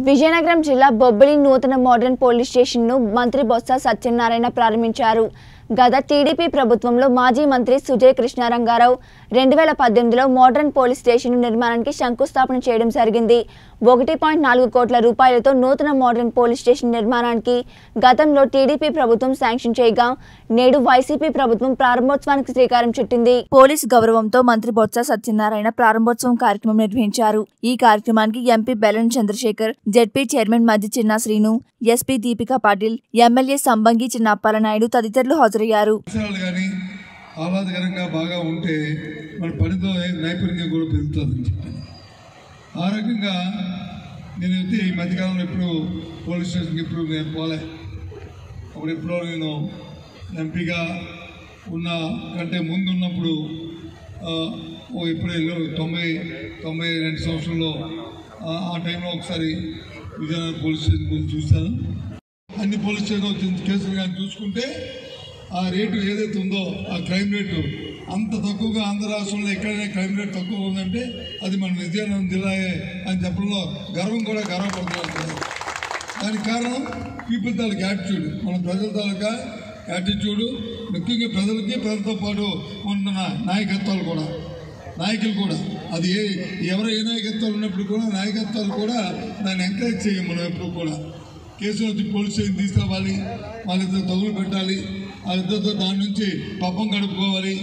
విజయనగరం జిల్లా బొబ్బిలి నూతన modern police స్టేషన్ను మంత్రి బొత్స సత్యనారాయణ ప్రారంభించారు గత టీడీపీ ప్రభుత్వంలో మాజీ మంత్రి సుజయ్ కృష్ణారంగారావు రెండు వేల పద్దెనిమిదిలో మోడర్న్ పోలీస్ స్టేషన్ నిర్మాణానికి శంకుస్థాపన చేయడం జరిగింది ఒకటి పాయింట్ నాలుగు కోట్ల రూపాయలతో నూతన మోడర్న్ పోలీస్ స్టేషన్ నిర్మాణానికి గతంలో టీడీపీ ప్రభుత్వం శాంక్షన్ చేయగా నేడు వైసీపీ ప్రభుత్వం ప్రారంభోత్సవానికి శ్రీకారం చుట్టింది పోలీస్ గౌరవంతో మంత్రి బొత్స సత్యనారాయణ ప్రారంభోత్సవం కార్యక్రమం నిర్వహించారు ఈ కార్యక్రమానికి MP Bellana Chandrasekhar ZP chairman మధ్య చిన్న శ్రీను ఎస్పీ దీపికా పాటిల్ ఎమ్మెల్యే సంబంగి చిన్న అప్పాలనాయుడు తదితరులు హాజరయ్యారు అవసరాలు కానీ ఆహ్లాదకరంగా బాగా ఉంటే మన పనితో నైపుణ్యం కూడా పెరుగుతుందని చెప్పాను ఆ రకంగా నేనైతే ఈ మధ్యకాలంలో ఎప్పుడు పోలీస్ స్టేషన్కి ఎప్పుడు నేను పోలే అప్పుడు ఎప్పుడో నేను ఎంపీగా ఉన్న కంటే ముందు ఉన్నప్పుడు ఆ, ఓ ఎప్పుడు వెళ్ళాను తొంభై తొంభై రెండు సంవత్సరంలో ఆ ఆ టైంలో ఒకసారి విజయనగరం పోలీస్ స్టేషన్ గురించి చూశాను అన్ని పోలీస్ స్టేషన్ వచ్చిన కేసులు కానీ చూసుకుంటే ఆ రేటు ఏదైతే ఉందో ఆ క్రైమ్ రేటు అంత తక్కువగా ఆంధ్ర రాష్ట్రంలో ఎక్కడైనా క్రైమ్ రేట్ తక్కువ ఉందంటే అది మన విజయనగరం జిల్లాయే అని చెప్పడంలో గర్వం కూడా గర్వపడుతున్నారు దానికి కారణం పీపుల్ తాలూకా యాటిట్యూడ్ మన ప్రజల తాలూకా యాటిట్యూడ్ ముఖ్యంగా ప్రజలకి ప్రజలతో పాటు ఉన్న నాయకత్వాలు కూడా నాయకులు కూడా అది ఏ ఎవరు ఏ నాయకత్వాలు ఉన్నప్పుడు కూడా నాయకత్వాలు కూడా దాన్ని ఎంకరేజ్ చేయం మనం ఎప్పుడు కూడా కేసులు వచ్చి పోలీస్ స్టేషన్ తీసుకురావాలి వాళ్ళిద్దరు తగులు పెట్టాలి వాళ్ళిద్దరితో దాని నుంచి పబ్బం గడుపుకోవాలి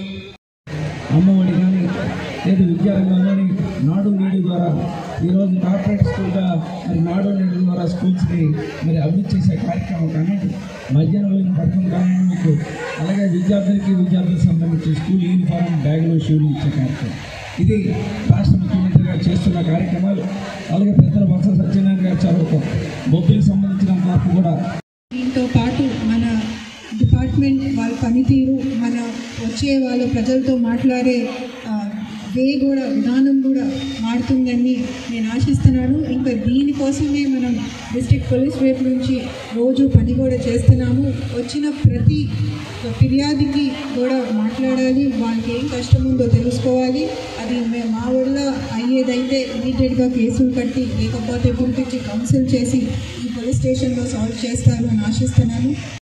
అమ్మఒడి కానీ లేదు విద్యారంగం కానీ నాడు నేడు ద్వారా ఈరోజు కార్పొరేట్ స్కూల్గా మరి నాడు నేడు ద్వారా స్కూల్స్ని మరి అభివృద్ధి చేసే కార్యక్రమం కానీ మధ్యాహ్నం భోజన పథకం కానీ మీకు అలాగే విద్యార్థులకి విద్యార్థులకు సంబంధించి స్కూల్ యూనిఫామ్ బ్యాగులు షూలు ఇచ్చే కార్యక్రమం ఇది రాష్ట్ర ముఖ్యమంత్రిగా చేస్తున్న కార్యక్రమాలు అలాగే పెద్దల బొత్స సత్యనారాయణ గారు చదువుకో బొబ్బికి సంబంధించిన వరకు కూడా దీంతో పాటు మన డిపార్ట్మెంట్ వాళ్ళ పనితీరు మన వచ్చే వాళ్ళ ప్రజలతో మాట్లాడే ఆ, వే కూడా విధానం కూడా మారుతుందని నేను ఆశిస్తున్నాను ఇంకా దీనికోసమే మనం డిస్ట్రిక్ట్ పోలీస్ వైపు నుంచి రోజు పని కూడా చేస్తున్నాము వచ్చిన ప్రతి ఫిర్యాదుకి కూడా మాట్లాడాలి వాళ్ళకి ఏం కష్టం ఉందో తెలుసుకోవాలి అది మే- మా వల్ల అయ్యేదైతే ఇమీడియట్గా కేసులు కట్టి లేకపోతే పిలిపించి కౌన్సిల్ చేసి ఈ పోలీస్ స్టేషన్లో సాల్వ్ చేస్తారు అని ఆశిస్తున్నాను